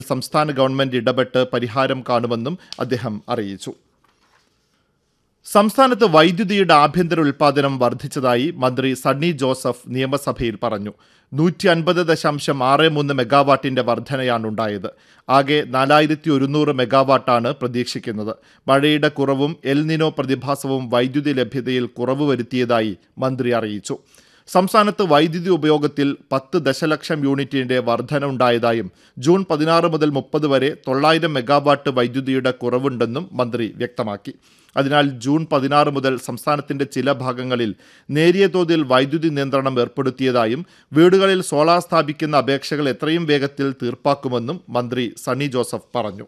സംസ്ഥാന ഗവൺമെന്റ് ഇടപെട്ട് പരിഹാരം കാണുമെന്നും അദ്ദേഹം അറിയിച്ചു സംസ്ഥാനത്ത് വൈദ്യുതിയുടെ ആഭ്യന്തര ഉൽപാദനം വർദ്ധിച്ചതായി മന്ത്രി സണ്ണി ജോസഫ് നിയമസഭയിൽ പറഞ്ഞു നൂറ്റി അൻപത് ദശാംശം ആറ് മൂന്ന് മെഗാവാട്ടിന്റെ വർധനയാണ് ഉണ്ടായത് ആകെ നാലായിരത്തി ഒരുന്നൂറ് മെഗാവാട്ടാണ് പ്രതീക്ഷിക്കുന്നത് മഴയുടെ കുറവും എൽനിനോ പ്രതിഭാസവും വൈദ്യുതി ലഭ്യതയിൽ കുറവ് വരുത്തിയതായി മന്ത്രി അറിയിച്ചു സംസ്ഥാനത്ത് വൈദ്യുതി ഉപയോഗത്തിൽ പത്ത് ദശലക്ഷം യൂണിറ്റിന്റെ വർധന ഉണ്ടായതായും ജൂൺ പതിനാറ് മുതൽ മുപ്പത് വരെ തൊള്ളായിരം മെഗാവാട്ട് വൈദ്യുതിയുടെ കുറവുണ്ടെന്നും മന്ത്രി വ്യക്തമാക്കി അതിനാൽ ജൂൺ പതിനാറ് മുതൽ സംസ്ഥാനത്തിന്റെ ചില ഭാഗങ്ങളിൽ നേരിയ തോതിൽ വൈദ്യുതി നിയന്ത്രണം ഏർപ്പെടുത്തിയതായും വീടുകളിൽ സോളാർ സ്ഥാപിക്കുന്ന അപേക്ഷകൾ എത്രയും വേഗത്തിൽ തീർപ്പാക്കുമെന്നും മന്ത്രി സണ്ണി ജോസഫ് പറഞ്ഞു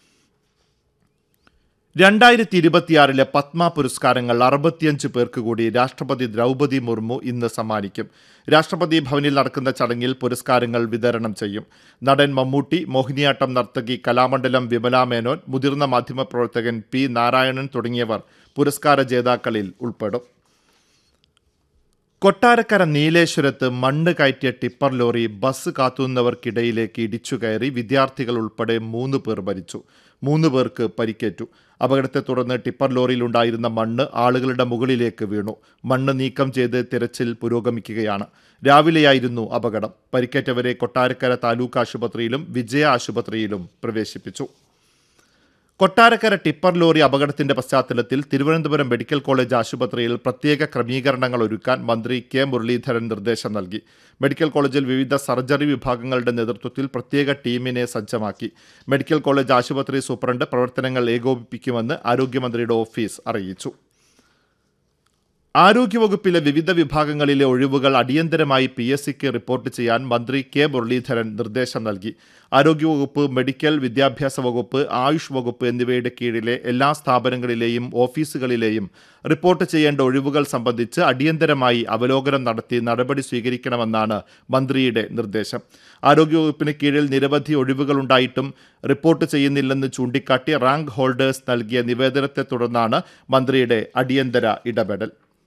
രണ്ടായിരത്തി ഇരുപത്തിയാറിലെ പത്മ പുരസ്കാരങ്ങൾ അറുപത്തിയഞ്ച് പേർക്ക് കൂടി രാഷ്ട്രപതി ദ്രൗപതി മുർമു ഇന്ന് സമ്മാനിക്കും രാഷ്ട്രപതി ഭവനിൽ നടക്കുന്ന ചടങ്ങിൽ പുരസ്കാരങ്ങൾ വിതരണം ചെയ്യും നടൻ മമ്മൂട്ടി മോഹിനിയാട്ടം നർത്തകി കലാമണ്ഡലം വിമല മേനോൻ മുതിർന്ന മാധ്യമപ്രവർത്തകൻ പി നാരായണൻ തുടങ്ങിയവർ പുരസ്കാര ജേതാക്കളിൽ ഉൾപ്പെടും കൊട്ടാരക്കര നീലേശ്വരത്ത് മണ്ണ് കയറ്റിയ ടിപ്പർ ലോറി ബസ് കാത്തുനിന്നവർക്കിടയിലേക്ക് ഇടിച്ചു കയറി വിദ്യാർത്ഥികൾ ഉൾപ്പെടെ മൂന്ന് പേർ മരിച്ചു മൂന്ന് പേർക്ക് പരിക്കേറ്റു അപകടത്തെ തുടർന്ന് ടിപ്പർ ലോറിയിലുണ്ടായിരുന്ന മണ്ണ് ആളുകളുടെ മുകളിലേക്ക് വീണു മണ്ണ് നീക്കം ചെയ്ത് തിരച്ചിൽ പുരോഗമിക്കുകയാണ് രാവിലെയായിരുന്നു അപകടം പരിക്കേറ്റവരെ കൊട്ടാരക്കര താലൂക്ക് ആശുപത്രിയിലും വിജയ ആശുപത്രിയിലും പ്രവേശിപ്പിച്ചു കൊട്ടാരക്കര ടിപ്പർ ലോറി അപകടത്തിന്റെ പശ്ചാത്തലത്തിൽ തിരുവനന്തപുരം മെഡിക്കൽ കോളേജ് ആശുപത്രിയിൽ പ്രത്യേക ക്രമീകരണങ്ങൾ ഒരുക്കാൻ മന്ത്രി കെ മുരളീധരൻ നിർദ്ദേശം നൽകി മെഡിക്കൽ കോളേജിൽ വിവിധ സർജറി വിഭാഗങ്ങളുടെ നേതൃത്വത്തിൽ പ്രത്യേക ടീമിനെ സജ്ജമാക്കി മെഡിക്കൽ കോളേജ് ആശുപത്രി സൂപ്രണ്ട് പ്രവർത്തനങ്ങൾ ഏകോപിപ്പിക്കുമെന്ന് ആരോഗ്യമന്ത്രിയുടെ ഓഫീസ് അറിയിച്ചു ആരോഗ്യവകുപ്പിലെ വിവിധ വിഭാഗങ്ങളിലെ ഒഴിവുകൾ അടിയന്തരമായി പി എസ് സിക്ക് റിപ്പോർട്ട് ചെയ്യാൻ മന്ത്രി കെ മുരളീധരൻ നിർദ്ദേശം നൽകി ആരോഗ്യവകുപ്പ് മെഡിക്കൽ വിദ്യാഭ്യാസ വകുപ്പ് ആയുഷ് വകുപ്പ് എന്നിവയുടെ കീഴിലെ എല്ലാ സ്ഥാപനങ്ങളിലെയും ഓഫീസുകളിലെയും റിപ്പോർട്ട് ചെയ്യേണ്ട ഒഴിവുകൾ സംബന്ധിച്ച് അടിയന്തരമായി അവലോകനം നടത്തി നടപടി സ്വീകരിക്കണമെന്നാണ് മന്ത്രിയുടെ നിർദ്ദേശം ആരോഗ്യവകുപ്പിന് കീഴിൽ നിരവധി ഒഴിവുകളുണ്ടായിട്ടും റിപ്പോർട്ട് ചെയ്യുന്നില്ലെന്ന് ചൂണ്ടിക്കാട്ടി റാങ്ക് ഹോൾഡേഴ്സ് നൽകിയ നിവേദനത്തെ തുടർന്നാണ് മന്ത്രിയുടെ അടിയന്തര ഇടപെടൽ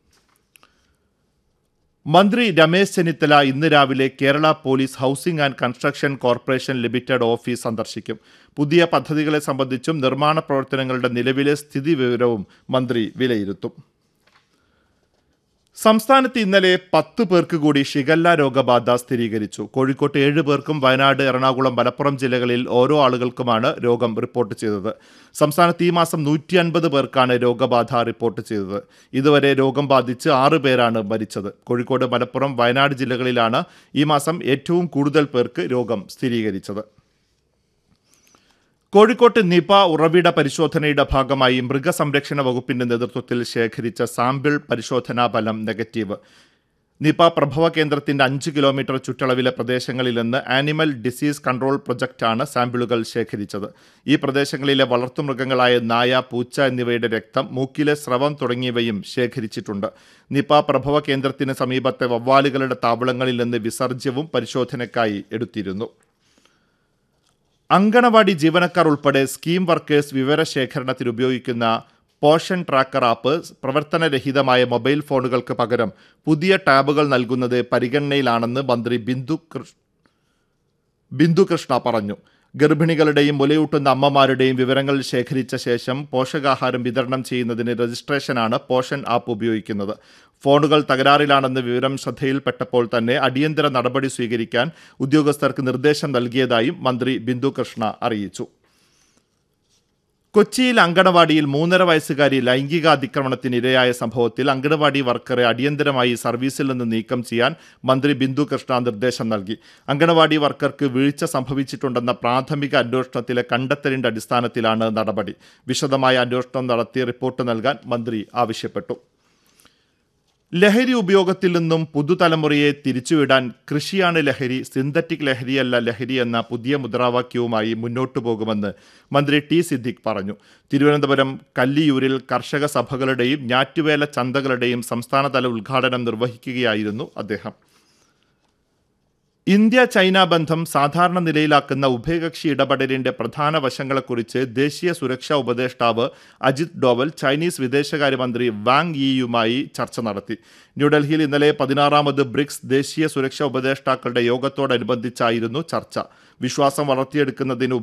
മന്ത്രി രമേശ് ചെന്നിത്തല ഇന്ന് രാവിലെ Kerala Police Housing and Construction Corporation Limited office സന്ദർശിക്കും പുതിയ പദ്ധതികളെ സംബന്ധിച്ചും നിർമ്മാണ പ്രവർത്തനങ്ങളുടെ നിലവിലെ സ്ഥിതി വിവരവും മന്ത്രി വിലയിരുത്തും സംസ്ഥാനത്ത് ഇന്നലെ പത്ത് പേർക്ക് കൂടി ഷിഗല്ല രോഗബാധ സ്ഥിരീകരിച്ചു കോഴിക്കോട്ട് ഏഴ് പേർക്കും വയനാട് എറണാകുളം മലപ്പുറം ജില്ലകളിൽ ഓരോ ആളുകൾക്കുമാണ് രോഗം റിപ്പോർട്ട് ചെയ്തത് സംസ്ഥാനത്ത് ഈ മാസം നൂറ്റി അൻപത് പേർക്കാണ് രോഗബാധ റിപ്പോർട്ട് ചെയ്തത് ഇതുവരെ രോഗം ബാധിച്ച് ആറ് പേരാണ് മരിച്ചത് കോഴിക്കോട് മലപ്പുറം വയനാട് ജില്ലകളിലാണ് ഈ മാസം ഏറ്റവും കൂടുതൽ പേർക്ക് രോഗം സ്ഥിരീകരിച്ചത് കോഴിക്കോട്ട് നിപ ഉറവിട പരിശോധനയുടെ ഭാഗമായി മൃഗസംരക്ഷണ വകുപ്പിന്റെ നേതൃത്വത്തിൽ ശേഖരിച്ച സാമ്പിൾ പരിശോധനാ ഫലം നെഗറ്റീവ് നിപ പ്രഭവ കേന്ദ്രത്തിന്റെ അഞ്ച് കിലോമീറ്റർ ചുറ്റളവിലെ പ്രദേശങ്ങളിൽ നിന്ന് ആനിമൽ ഡിസീസ് കൺട്രോൾ പ്രൊജക്റ്റാണ് സാമ്പിളുകൾ ശേഖരിച്ചത് ഈ പ്രദേശങ്ങളിലെ വളർത്തുമൃഗങ്ങളായ നായ പൂച്ച എന്നിവയുടെ രക്തം മൂക്കിലെ സ്രവം തുടങ്ങിയവയും ശേഖരിച്ചിട്ടുണ്ട് നിപ പ്രഭവ കേന്ദ്രത്തിന് സമീപത്തെ വവ്വാലുകളുടെ താവളങ്ങളിൽ നിന്ന് വിസർജ്യവും പരിശോധനയ്ക്കായി എടുത്തിരുന്നു അങ്കണവാടി ജീവനക്കാർ ഉൾപ്പെടെ സ്കീം വർക്കേഴ്സ് വിവരശേഖരണത്തിന് ഉപയോഗിക്കുന്ന പോഷൻ ട്രാക്കർ ആപ്പ് പ്രവർത്തനരഹിതമായ മൊബൈൽ ഫോണുകൾക്ക് പകരം പുതിയ ടാബുകൾ നൽകുന്നത് പരിഗണനയിലാണെന്ന് മന്ത്രി ബിന്ദു കൃഷ്ണ ബിന്ദു കൃഷ്ണ പറഞ്ഞു ഗർഭിണികളുടെയും മുലയൂട്ടുന്ന അമ്മമാരുടെയും വിവരങ്ങൾ ശേഖരിച്ച ശേഷം പോഷകാഹാരം വിതരണം ചെയ്യുന്നതിന് രജിസ്ട്രേഷനാണ് പോഷൻ ആപ്പ് ഉപയോഗിക്കുന്നത് ഫോണുകൾ തകരാറിലാണെന്ന് വിവരം ശ്രദ്ധയിൽപ്പെട്ടപ്പോൾ തന്നെ അടിയന്തര നടപടി സ്വീകരിക്കാൻ ഉദ്യോഗസ്ഥർക്ക് നിർദ്ദേശം നൽകിയതായും മന്ത്രി ബിന്ദു കൃഷ്ണ അറിയിച്ചു കൊച്ചിയിൽ അങ്കണവാടിയിൽ മൂന്നര വയസ്സുകാരി ലൈംഗികാതിക്രമണത്തിന് ഇരയായ സംഭവത്തിൽ അങ്കണവാടി വർക്കറെ അടിയന്തരമായി സർവീസിൽ നിന്ന് നീക്കം ചെയ്യാൻ മന്ത്രി ബിന്ദു കൃഷ്ണ നിർദ്ദേശം നൽകി അങ്കണവാടി വർക്കർക്ക് വീഴ്ച സംഭവിച്ചിട്ടുണ്ടെന്ന പ്രാഥമിക അന്വേഷണത്തിലെ കണ്ടെത്തലിന്റെ അടിസ്ഥാനത്തിലാണ് നടപടി വിശദമായ അന്വേഷണം നടത്തി റിപ്പോർട്ട് നൽകാൻ മന്ത്രി ആവശ്യപ്പെട്ടു ലഹരി ഉപയോഗത്തിൽ നിന്നും പുതുതലമുറയെ തിരിച്ചുവിടാൻ കൃഷിയാണ് ലഹരി സിന്തറ്റിക് ലഹരിയല്ല ലഹരി എന്ന പുതിയ മുദ്രാവാക്യവുമായി മുന്നോട്ടു പോകുമെന്ന് മന്ത്രി ടി സിദ്ദിഖ് പറഞ്ഞു തിരുവനന്തപുരം കല്ലിയൂരിൽ കർഷക സഭകളുടെയും ഞാറ്റുവേല ചന്തകളുടെയും സംസ്ഥാനതല ഉദ്ഘാടനം നിർവഹിക്കുകയായിരുന്നു അദ്ദേഹം ഇന്ത്യ ചൈന ബന്ധം സാധാരണ നിലയിലാക്കുന്ന ഉഭയകക്ഷി ഇടപെടലിന്റെ പ്രധാന വശങ്ങളെക്കുറിച്ച് ദേശീയ സുരക്ഷാ ഉപദേഷ്ടാവ് അജിത് ഡോവൽ ചൈനീസ് വിദേശകാര്യമന്ത്രി വാങ് യിയുമായി ചർച്ച നടത്തി ന്യൂഡൽഹിയിൽ ഇന്നലെ പതിനാറാമത് ബ്രിക്സ് ദേശീയ സുരക്ഷാ ഉപദേഷ്ടാക്കളുടെ യോഗത്തോടനുബന്ധിച്ചായിരുന്നു ചർച്ച വിശ്വാസം വളർത്തിയെടുക്കുന്നതിന്